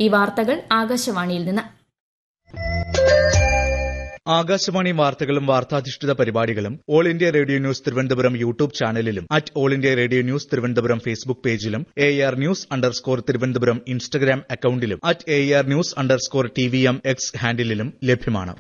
ഈ വാർത്തകൾ ആകാശവാണിയിൽ നിന്ന് ആകാശവാണി വാർത്തകളും വാർത്താധിഷ്ഠിത പരിപാടികളും All India Radio news Thiruvananthapuram YouTube ചാനലിലും at All India Radio news Thiruvananthapuram Facebook പേജിലും A R news underscore Thiruvananthapuram Instagram അക്കൌണ്ടിലും at A R news underscore T V M X ഹാൻഡിലും ലഭ്യമാണ്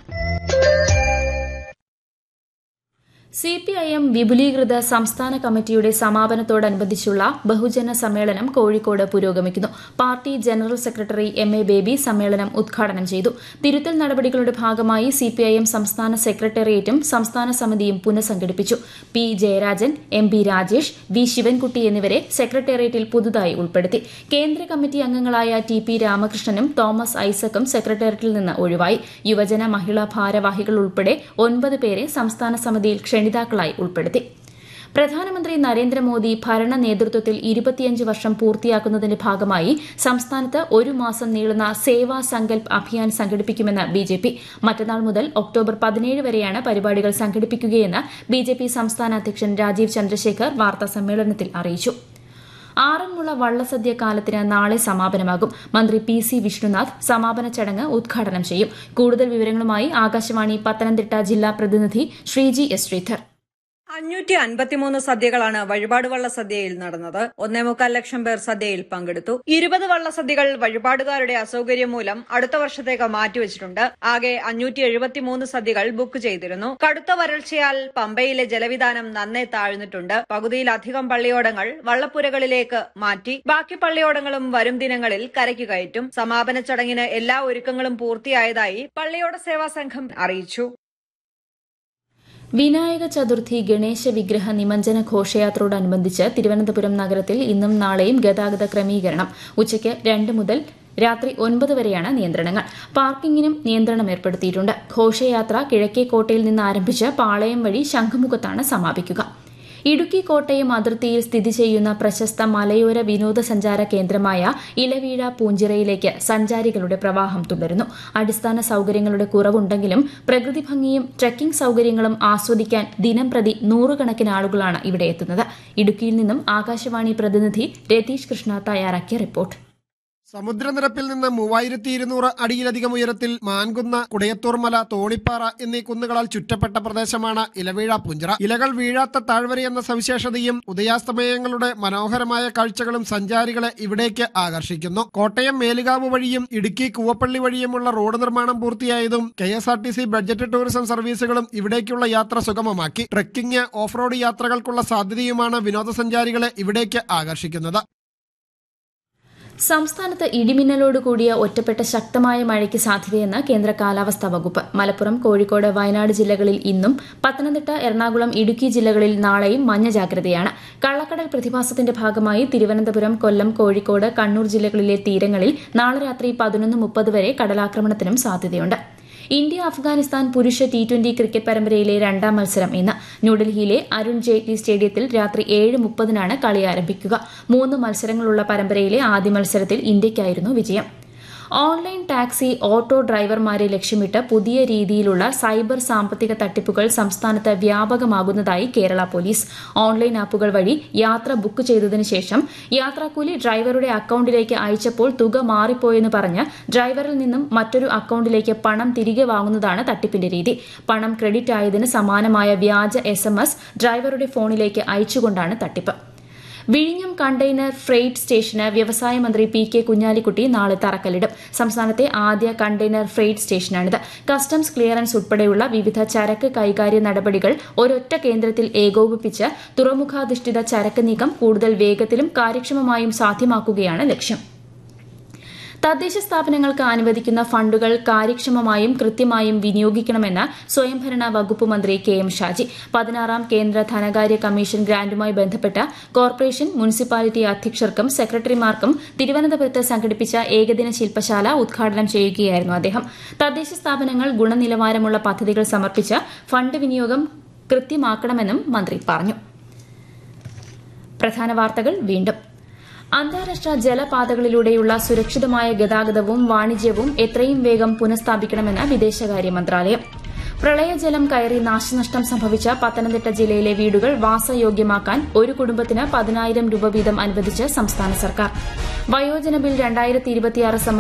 സി പി ഐ എം വിപുലീകൃത സംസ്ഥാന കമ്മിറ്റിയുടെ സമാപനത്തോടനുബന്ധിച്ചുള്ള ബഹുജന സമ്മേളനം കോഴിക്കോട് പുരോഗമിക്കുന്നു party general secretary M A Baby സമ്മേളനം ഉദ്ഘാടനം ചെയ്തു തിരുത്തൽ നടപടികളുടെ ഭാഗമായി സി പി ഐ എം സംസ്ഥാന സെക്രട്ടേറിയറ്റും സംസ്ഥാന സമിതിയും പുനഃസംഘടിപ്പിച്ചു P Jayarajan M P Rajesh V Sivankutty എന്നിവരെ സെക്രട്ടേറിയറ്റിൽ പുതുതായി ഉൾപ്പെടുത്തി കേന്ദ്ര കമ്മിറ്റി അംഗങ്ങളായ ടി പി രാമകൃഷ്ണനും തോമസ് ഐസക്കും സെക്രട്ടേറിയറ്റിൽ നിന്ന് ഒഴിവായി യുവജന മഹിളാ ഭാരവാഹികൾ ഉൾപ്പെടെ ഒൻപത് പേരെ സംസ്ഥാന സമിതിയിൽ ക്ഷണിതാക്കളായി ഉൾപ്പെടുത്തി പ്രധാനമന്ത്രി നരേന്ദ്രമോദി ഭരണ നേതൃത്വത്തിൽ ഇരുപത്തിയഞ്ച് വർഷം പൂർത്തിയാക്കുന്നതിന്റെ ഭാഗമായി സംസ്ഥാനത്ത് ഒരു മാസം നീളുന്ന സേവാ സങ്കൽപ് അഭിയാൻ സംഘടിപ്പിക്കുമെന്ന് ബി ജെ പി മറ്റന്നാൾ മുതൽ ഒക്ടോബർ പതിനേഴ് വരെയാണ് പരിപാടികൾ സംഘടിപ്പിക്കുകയെന്ന് ബി ജെ പി സംസ്ഥാന അധ്യക്ഷൻ രാജീവ് ചന്ദ്രശേഖർ വാർത്താസമ്മേളനത്തിൽ അറിയിച്ചു ആറന്മുള വള്ളസദ്യ കാലത്തിന് നാളെ സമാപനമാകും മന്ത്രി പി സി വിഷ്ണുനാഥ് സമാപന ചടങ്ങ് ഉദ്ഘാടനം ചെയ്യും കൂടുതൽ വിവരങ്ങളുമായി ആകാശവാണി പത്തനംതിട്ട ജില്ലാ പ്രതിനിധി ശ്രീജി എസ് ശ്രീധർ അഞ്ഞൂറ്റി അൻപത്തിമൂന്ന് സദ്യകളാണ് വഴിപാട് വള്ള സദ്യയിൽ നടന്നത് ഒന്നേ മുക്കാൽ ലക്ഷം പേർ സദ്യയിൽ പങ്കെടുത്തു ഇരുപത് വള്ളസദ്യകൾ വഴിപാടുകാരുടെ അസൌകര്യം മൂലം അടുത്ത വർഷത്തേക്ക് മാറ്റിവെച്ചിട്ടുണ്ട് ആകെ അഞ്ഞൂറ്റി എഴുപത്തിമൂന്ന് സദ്യകൾ ബുക്ക് ചെയ്തിരുന്നു കടുത്ത വരൾച്ചയാൽ പമ്പയിലെ ജലവിധാനം നന്നേ താഴ്ന്നിട്ടുണ്ട് പകുതിയിലധികം പള്ളിയോടങ്ങൾ വള്ളപ്പുരകളിലേക്ക് മാറ്റി ബാക്കി പള്ളിയോടങ്ങളും വരും ദിനങ്ങളിൽ കരയ്ക്ക് കയറ്റും സമാപന ചടങ്ങിന് എല്ലാ ഒരുക്കങ്ങളും പൂർത്തിയായതായി പള്ളിയോട സേവാ സംഘം അറിയിച്ചു വിനായക ചതുർത്ഥി ഗണേശ വിഗ്രഹ നിമഞ്ജന ഘോഷയാത്രയോടനുബന്ധിച്ച് തിരുവനന്തപുരം നഗരത്തിൽ ഇന്നും നാളെയും ഗതാഗത ക്രമീകരണം ഉച്ചയ്ക്ക് രണ്ട് മുതൽ രാത്രി ഒൻപത് വരെയാണ് നിയന്ത്രണങ്ങൾ പാർക്കിങ്ങിനും നിയന്ത്രണം ഏർപ്പെടുത്തിയിട്ടുണ്ട് ഘോഷയാത്ര കിഴക്കേക്കോട്ടയിൽ നിന്ന് ആരംഭിച്ച് പാളയം വഴി ശംഖുമുഖത്താണ് സമാപിക്കുക ഇടുക്കി കോട്ടയം അതിർത്തിയിൽ സ്ഥിതി ചെയ്യുന്ന പ്രശസ്ത മലയോര വിനോദസഞ്ചാര കേന്ദ്രമായ ഇലവീഴ പൂഞ്ചിറയിലേക്ക് സഞ്ചാരികളുടെ പ്രവാഹം തുടരുന്നു അടിസ്ഥാന സൌകര്യങ്ങളുടെ കുറവുണ്ടെങ്കിലും പ്രകൃതി ഭംഗിയും ട്രക്കിംഗ് സൌകര്യങ്ങളും ആസ്വദിക്കാൻ ദിനം പ്രതി നൂറുകണക്കിന് ആളുകളാണ് ഇവിടെ എത്തുന്നത് ഇടുക്കിയിൽ നിന്നും ആകാശവാണി പ്രതിനിധി രതീഷ് കൃഷ്ണ തയ്യാറാക്കിയ റിപ്പോർട്ട് സമുദ്രനിരപ്പിൽ നിന്ന് മൂവായിരത്തി ഇരുന്നൂറ് അടിയിലധികം ഉയരത്തിൽ മാൻകുന്ന കുടയത്തൂർമല തോണിപ്പാറ എന്നീ കുന്നുകളാൽ ചുറ്റപ്പെട്ട പ്രദേശമാണ് ഇലവീഴ പുഞ്ചിറ ഇലകൾ വീഴാത്ത താഴ്വര എന്ന സവിശേഷതയും ഉദയാസ്തമയങ്ങളുടെ മനോഹരമായ കാഴ്ചകളും സഞ്ചാരികളെ ഇവിടേക്ക് ആകർഷിക്കുന്നു കോട്ടയം മേലുകാവ് വഴിയും ഇടുക്കി കൂവപ്പള്ളി വഴിയുമുള്ള റോഡ് നിർമ്മാണം പൂർത്തിയായതും K S R T C budget tourism സർവീസുകളും ഇവിടേക്കുള്ള യാത്ര സുഗമമാക്കി ട്രക്കിംഗ് ഓഫ് റോഡ് യാത്രകൾക്കുള്ള സാധ്യതയുമാണ് വിനോദസഞ്ചാരികളെ ഇവിടേക്ക് ആകർഷിക്കുന്നത് സംസ്ഥാനത്ത് ഇടിമിന്നലോട് കൂടിയ ഒറ്റപ്പെട്ട ശക്തമായ മഴയ്ക്ക് സാധ്യതയെന്ന് കേന്ദ്ര കാലാവസ്ഥാ വകുപ്പ് മലപ്പുറം കോഴിക്കോട് വയനാട് ജില്ലകളിൽ ഇന്നും പത്തനംതിട്ട എറണാകുളം ഇടുക്കി ജില്ലകളിൽ നാളെയും മഞ്ഞ ജാഗ്രതയാണ് കള്ളക്കടൽ പ്രതിഭാസത്തിന്റെ ഭാഗമായി തിരുവനന്തപുരം കൊല്ലം കോഴിക്കോട് കണ്ണൂർ ജില്ലകളിലെ തീരങ്ങളിൽ നാളെ രാത്രി പതിനൊന്ന് മുപ്പത് വരെ കടലാക്രമണത്തിനും സാധ്യതയുണ്ട് ഇന്ത്യ അഫ്ഗാനിസ്ഥാൻ പുരുഷ ടി ട്വന്റി ക്രിക്കറ്റ് പരമ്പരയിലെ രണ്ടാം മത്സരം ഇന്ന് ന്യൂഡൽഹിയിലെ അരുൺ ജെയ്റ്റ്ലി സ്റ്റേഡിയത്തിൽ രാത്രി ഏഴ് മുപ്പതിനാണ് കളി ആരംഭിക്കുക മൂന്ന് മത്സരങ്ങളുള്ള പരമ്പരയിലെ ആദ്യ മത്സരത്തിൽ ഇന്ത്യയ്ക്കായിരുന്നു വിജയം ഓൺലൈൻ ടാക്സി ഓട്ടോ ഡ്രൈവർമാരെ ലക്ഷ്യമിട്ട് പുതിയ രീതിയിലുള്ള സൈബർ സാമ്പത്തിക തട്ടിപ്പുകൾ സംസ്ഥാനത്ത് വ്യാപകമാകുന്നതായി കേരള പോലീസ് ഓൺലൈൻ ആപ്പുകൾ വഴി യാത്ര ബുക്ക് ചെയ്തതിനു ശേഷം യാത്രാക്കൂലി ഡ്രൈവറുടെ അക്കൌണ്ടിലേക്ക് അയച്ചപ്പോൾ തുക മാറിപ്പോയെന്ന് പറഞ്ഞ് ഡ്രൈവറിൽ നിന്നും മറ്റൊരു അക്കൌണ്ടിലേക്ക് പണം തിരികെ വാങ്ങുന്നതാണ് തട്ടിപ്പിന്റെ രീതി പണം ക്രെഡിറ്റ് ആയതിന് സമാനമായ വ്യാജ എസ് ഡ്രൈവറുടെ ഫോണിലേക്ക് അയച്ചുകൊണ്ടാണ് തട്ടിപ്പ് വിഴിഞ്ഞം കണ്ടെയ്നർ ഫ്രെയ്റ്റ് സ്റ്റേഷന് വ്യവസായ മന്ത്രി പി കെ കുഞ്ഞാലിക്കുട്ടി നാളെ തറക്കല്ലിടും സംസ്ഥാനത്തെ ആദ്യ കണ്ടെയ്നർ ഫ്രെയ്റ്റ് സ്റ്റേഷനാണിത് കസ്റ്റംസ് ക്ലിയറൻസ് ഉൾപ്പെടെയുള്ള വിവിധ ചരക്ക് കൈകാര്യ നടപടികൾ ഒരൊറ്റ കേന്ദ്രത്തിൽ ഏകോപിപ്പിച്ച് തുറമുഖാധിഷ്ഠിത ചരക്ക് നീക്കം കൂടുതൽ വേഗത്തിലും കാര്യക്ഷമമായും സാധ്യമാക്കുകയാണ് ലക്ഷ്യം തദ്ദേശ സ്ഥാപനങ്ങൾക്ക് അനുവദിക്കുന്ന ഫണ്ടുകൾ കാര്യക്ഷമമായും കൃത്യമായും വിനിയോഗിക്കണമെന്ന് സ്വയംഭരണ വകുപ്പ് മന്ത്രി കെ എം ഷാജി പതിനാറാം കേന്ദ്ര ധനകാര്യ കമ്മീഷൻ ഗ്രാന്റുമായി ബന്ധപ്പെട്ട് കോർപ്പറേഷൻ മുനിസിപ്പാലിറ്റി അധ്യക്ഷർക്കും സെക്രട്ടറിമാർക്കും തിരുവനന്തപുരത്ത് സംഘടിപ്പിച്ച ഏകദിന ശില്പശാല ഉദ്ഘാടനം ചെയ്യുകയായിരുന്നു അദ്ദേഹം തദ്ദേശ സ്ഥാപനങ്ങൾ ഗുണനിലവാരമുള്ള പദ്ധതികൾ സമർപ്പിച്ച് ഫണ്ട് വിനിയോഗം കൃത്യമാക്കണമെന്നും മന്ത്രി പറഞ്ഞു പ്രധാന വാർത്തകൾ വീണ്ടും അന്താരാഷ്ട്ര ജലപാതകളിലൂടെയുള്ള സുരക്ഷിതമായ ഗതാഗതവും വാണിജ്യവും എത്രയും വേഗം പുനഃസ്ഥാപിക്കണമെന്ന് വിദേശകാര്യ മന്ത്രാലയം പ്രളയജലം കയറി നാശനഷ്ടം സംഭവിച്ച പത്തനംതിട്ട ജില്ലയിലെ വീടുകൾ വാസയോഗ്യമാക്കാൻ ഒരു കുടുംബത്തിന് പതിനായിരം രൂപ വീതം അനുവദിച്ച് സംസ്ഥാന സർക്കാർ വയോജന ബിൽ രണ്ടായിരത്തി